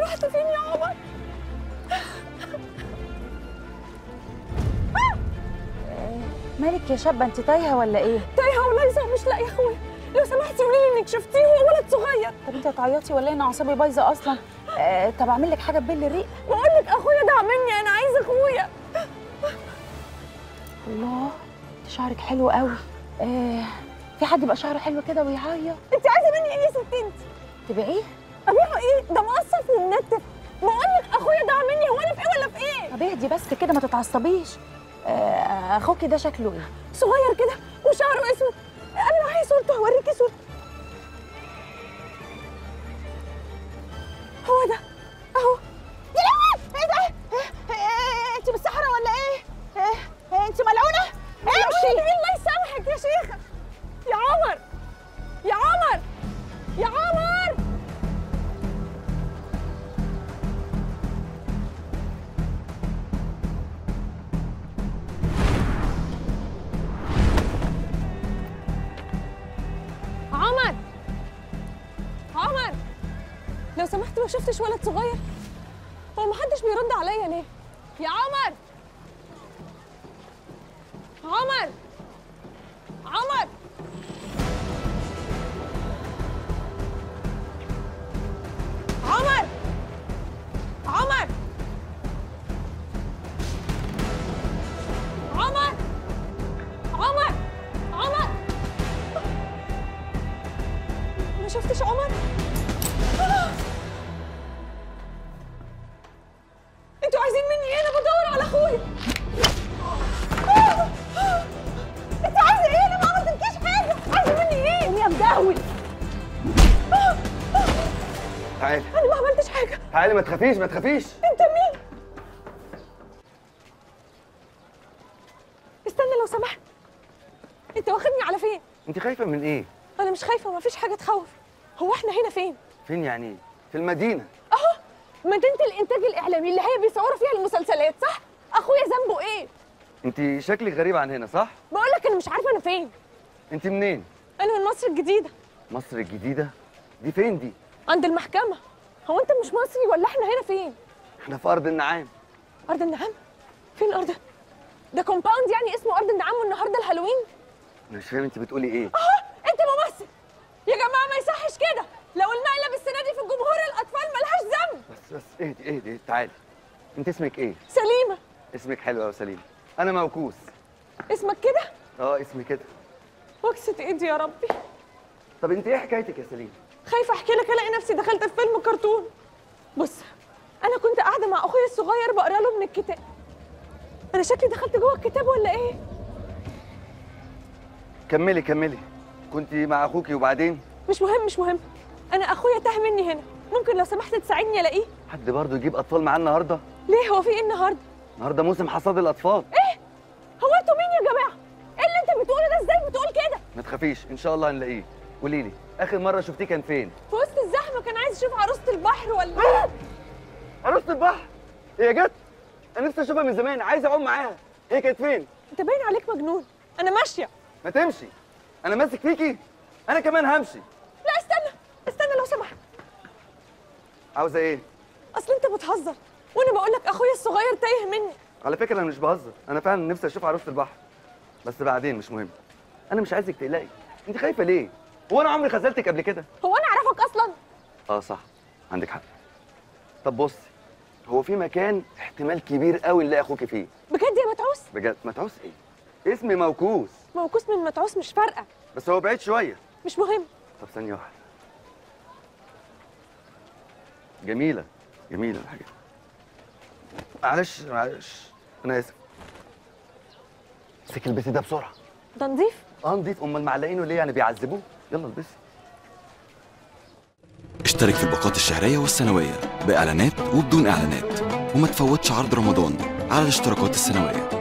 رحت فين يا عمر مالك يا شابه انت تايهه ولا ايه تايهه ولايزه ومش لاقيه اخويا لو سمحتي قولي لي انك شفتيه هو ولد صغير طب انت هتعيطي ولا إيه؟ انا اعصابي بايظه اصلا آه طب اعمل لك حاجه تبل الريق بقول لك اخويا ده مني انا عايزه اخويا الله شعرك حلو قوي آه في حد يبقى شعره حلو كده ويعيط انت عايزه مني ايه يا ست انت تبقى ايه ابيعه ايه ده مقصف ومنتف بقول لك اخويا ده مني هو انا في ايه ولا في ايه طب اهدي بس كده ما تتعصبيش آه اخوكي ده شكله ايه صغير كده وشعره اسود انا معايا صورته هوريكي صورته هو ده اهو يا لهوي ايه ده انت من الصحراء ولا ايه انت ملعونه امشي الله يسامحك يا شيخه يا عمر يا عمر يا عمر عمر عمر لو سمحت ما شفتش ولد صغير هو ما حدش بيرد عليا ليه يا عمر عمر عمر عمر عمر عمر عمر عمر ما شفتش عمر انتوا عايزين مني ايه انا بدور على اخويا انت عايزه ايه انا ما عملتلكيش حاجه عايزه مني ايه يا مدهول تعالي انا ما عملتش حاجه تعالي ما تخافيش ما تخافيش انت مين استنى لو سمحت انت واخدني على فين انت خايفه من ايه انا مش خايفه ما فيش حاجه تخوف هو احنا هنا فين فين يعني ايه في المدينه اهو مدينه الانتاج الاعلامي اللي هي بيصوروا فيها المسلسلات صح اخويا ذنبه ايه انت شكلك غريب عن هنا صح بقول لك انا مش عارفه انا فين انت منين انا من مصر الجديده مصر الجديده دي فين دي عند المحكمه هو انت مش مصري ولا احنا هنا فين احنا في ارض النعام ارض النعام فين الارض ده ده كومباوند يعني اسمه ارض النعام والنهارده الهالوين انا مش فاهم انت بتقولي ايه اه انت ممثل يا جماعه ما يصحش كده لو المقلب السنه دي في الجمهور الاطفال ملهاش ذنب بس بس اهدي اهدي تعالي انت اسمك ايه سليمه اسمك حلو قوي سليم انا موكوس اسمك كده اه اسمي كده وكسة ايدي يا ربي طب انت ايه حكايتك يا سليم خايفه احكي لك الاقي نفسي دخلت في فيلم كرتون بص انا كنت قاعده مع اخويا الصغير بقرا له من الكتاب انا شكلي دخلت جوه الكتاب ولا ايه كملي كملي كنت مع اخوكي وبعدين مش مهم مش مهم انا اخويا تاه مني هنا ممكن لو سمحت تساعدني الاقيه حد برضه يجيب اطفال معاه النهارده ليه هو في ايه النهارده النهارده موسم حصاد الاطفال ايه هو انتوا مين يا جماعه ايه اللي انت بتقوله ده ازاي بتقول كده ما تخافيش ان شاء الله هنلاقيه قولي لي اخر مره شفتيه كان فين في وسط الزحمه كان عايز يشوف عروسه البحر ولا عروسه البحر هي جت انا نفسي اشوفها من زمان عايز اعوم معاها هي كانت فين انت باين عليك مجنون انا ماشيه ما تمشي انا ماسك فيكي انا كمان همشي لا استنى استنى لو سمحت عاوزه ايه اصل انت بتهزر وانا بقول لك اخويا الصغير تايه مني على فكره انا مش بهزر انا فعلا نفسي اشوف عروسه البحر بس بعدين مش مهم انا مش عايزك تقلقي انت خايفه ليه هو انا عمري خذلتك قبل كده هو انا اعرفك اصلا اه صح عندك حق طب بصي هو في مكان احتمال كبير قوي نلاقي اخوكي فيه بجد يا متعوس بجد متعوس ايه اسمي موكوس موكوس من متعوس مش فارقه بس هو بعيد شويه مش مهم طب ثانيه واحده جميله جميله الحاجه معلش معلش انا اسف امسكي البسي ده بسرعه ده نضيف اه نضيف امال معلقينه ليه يعني بيعذبوه يلا البسي اشترك في الباقات الشهرية والسنوية بإعلانات وبدون إعلانات وما تفوتش عرض رمضان على الاشتراكات السنوية